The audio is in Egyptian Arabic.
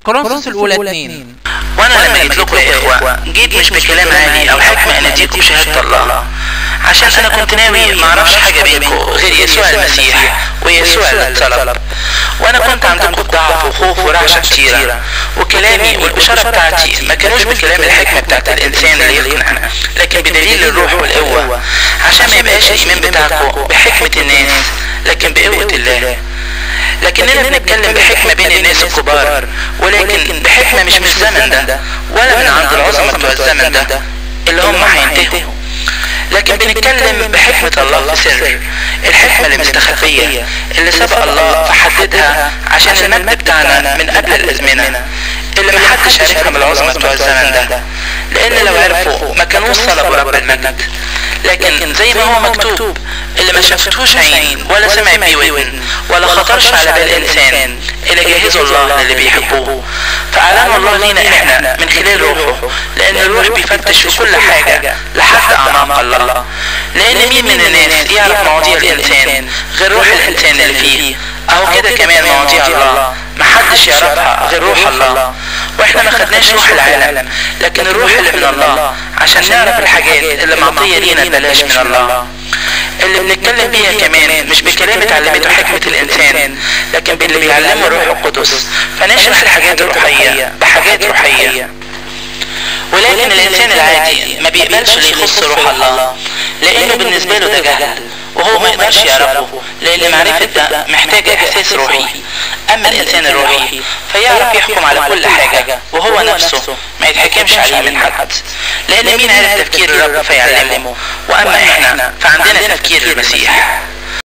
كورنثوس الاولى 2 وانا لما جيت لكم يا اخوة جيت مش بكلام عادي او حكمة ان اديكم شهادة الله عشان انا كنت ناوي ما اعرفش حاجة بينكم غير يسوع المسيح ويسوع اللي اتصلب وانا كنت عندكم ضعف وخوف ورعشة كتيرة وكلامي والبشارة بتاعتي ما كانوش بكلام الحكمة بتاعت الانسان اللي يقنع لكن بدليل الروح والقوة عشان ما يبقاش الايمان بتاعكم بحكمة الناس لكن بقوة الله لكننا بنتكلم بحكمة بين الناس الكبار ولكن بحكمة مش من الزمن ده ولا من عند العظمى بتوع الزمن ده اللي هم هينتهوا لكن بنتكلم بحكمة الله في سر الحكمة اللي مستخبية اللي سبق الله فحددها عشان المجد بتاعنا من قبل الأزمنة اللي محدش عرفها من العظمى بتوع الزمن ده لأن لو عرفوا ما كانوش صلبوا رب المجد لكن زي ما هو مكتوب اللي ما شافتوش عين ولا سمع بيه ودن ولا خطرش على بال انسان اللي جهزوا الله للي بيحبوه فاعلنوا الله لينا احنا من خلال روحه لان الروح بيفتش في كل حاجة لحد اعماق الله لان مين من الناس يعرف مواضيع الانسان غير روح الانسان اللي فيه اهو كده كمان مواضيع الله محدش يعرفها غير روح الله واحنا ما خدناش روح العالم لكن الروح اللي من الله عشان نعرف الحاجات اللي معطية لينا ببلاش من الله اللي بنتكلم بيها كمان مش بكلام اتعلمته حكمة الإنسان لكن باللي بيعلمه الروح القدس فنشرح الحاجات الروحية بحاجات روحية ولكن الإنسان العادي ما بيقبلش اللي يخص روح الله لأنه بالنسبة له ده جهل وهو ما يقدرش يعرفه لأن معرفة ده محتاجة إحساس روحي أما الإنسان الروحي فيعرف يحكم على كل حاجة وهو نفسه ما يتحكمش عليه من حد لأن مين عرف تفكير الرب فيعلمه وأما إحنا فعندنا تفكير المسيح